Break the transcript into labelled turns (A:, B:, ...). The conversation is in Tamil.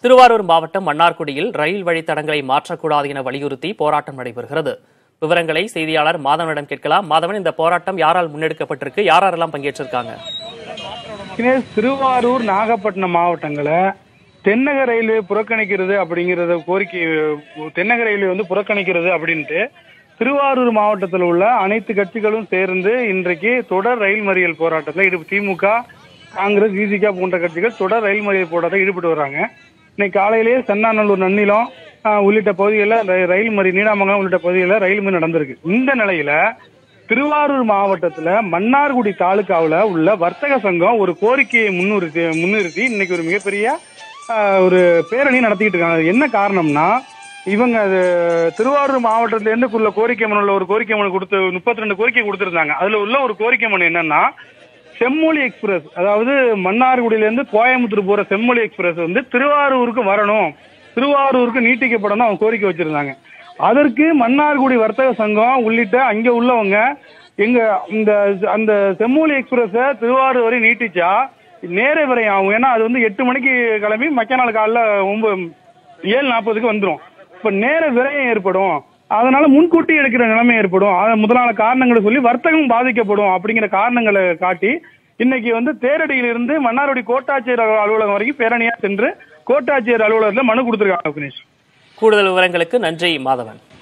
A: திருவாரூர் மாவட்டம் மன்னார்குடியில் ரயில் வழித்தடங்களை மாற்றக்கூடாது என வலியுறுத்தி போராட்டம் நடைபெறுகிறது விவரங்களை செய்தியாளர் மாதவனிடம் கேட்கலாம் மாதவன் இந்த போராட்டம் யாரால் முன்னெடுக்கப்பட்டிருக்கு யாரெல்லாம் பங்கேற்றிருக்காங்க
B: தினேஷ் திருவாரூர் நாகப்பட்டினம் மாவட்டங்களை தென்னக ரயில்வே புறக்கணிக்கிறது அப்படிங்கறத கோரிக்கை தென்னக ரயில்வே வந்து புறக்கணிக்கிறது அப்படின்ட்டு திருவாரூர் மாவட்டத்தில் உள்ள அனைத்து கட்சிகளும் சேர்ந்து இன்றைக்கு தொடர் ரயில் மறியல் போராட்டத்தில் ஈடு திமுக காங்கிரஸ் விசிக போன்ற கட்சிகள் தொடர் ரயில் மறியல் போராட்டத்தில் ஈடுபட்டு வர்றாங்க இன்னைக்கு காலையிலேயே சென்னாநல்லூர் நன்னிலம் ஆஹ், உள்ளிட்ட பகுதிகளில் ர- ரயில் மறி நீடாமங்கலம் உள்ளிட்ட பகுதிகளில் ரயில் மறி நடந்திருக்கு இந்த நிலையில திருவாரூர் மாவட்டத்துல மன்னார்குடி தாலுகாவுல உள்ள வர்த்தக சங்கம் ஒரு கோரிக்கையை முன்னிறுத்தி முன்னிறுத்தி இன்னைக்கு ஒரு மிகப்பெரிய ஆஹ், ஒரு பேரணி நடத்திக்கிட்டு இருக்காங்க அது என்ன காரணம்னா இவங்க அது திருவாரூர் மாவட்டத்துல இருந்து உள்ள கோரிக்கை மனுல ஒரு கோரிக்கை மனு கொடுத்து முப்பத்தி ரெண்டு கோரிக்கை கொடுத்திருந்தாங்க அதுல உள்ள ஒரு கோரிக்கை மனு என்னன்னா செம்மொழி எக்ஸ்பிரஸ் அதாவது மன்னார்குடியில இருந்து கோயம்புத்தூர் போற செம்மொழி எக்ஸ்பிரஸ் வந்து திருவாரூருக்கு வரணும் திருவாரூருக்கு நீட்டிக்கப்படணும் அவங்க கோரிக்கை வச்சிருந்தாங்க அதற்கு மன்னார்குடி வர்த்தக சங்கம் உள்ளிட்ட அங்க உள்ளவங்க எங்க இந்த அந்த செம்மொழி எக்ஸ்பிரஸ திருவாரூர் வரை நீட்டிச்சா நேர விரையும் ஆகும் ஏன்னா அது வந்து எட்டு மணிக்கு கிளம்பி மக்க நாள் காலைல ஒன்பது ஏழு நாற்பதுக்கு வந்துடும் இப்ப நேர விரயம் ஏற்படும் அதனால முன்கூட்டி எடுக்கிற நிலைமை ஏற்படும் அது முதலான காரணங்களை சொல்லி வர்த்தகம் பாதிக்கப்படும் அப்படிங்கிற காரணங்களை காட்டி இன்னைக்கு வந்து தேரடியிலிருந்து மன்னார்குடி கோட்டாட்சியர் அலுவலகம் வரைக்கும் பேரணியா சென்று கோட்டாட்சியர் அலுவலகத்துல மனு கொடுத்திருக்காங்க விக்னேஷ்
A: கூடுதல் விவரங்களுக்கு நன்றி மாதவன்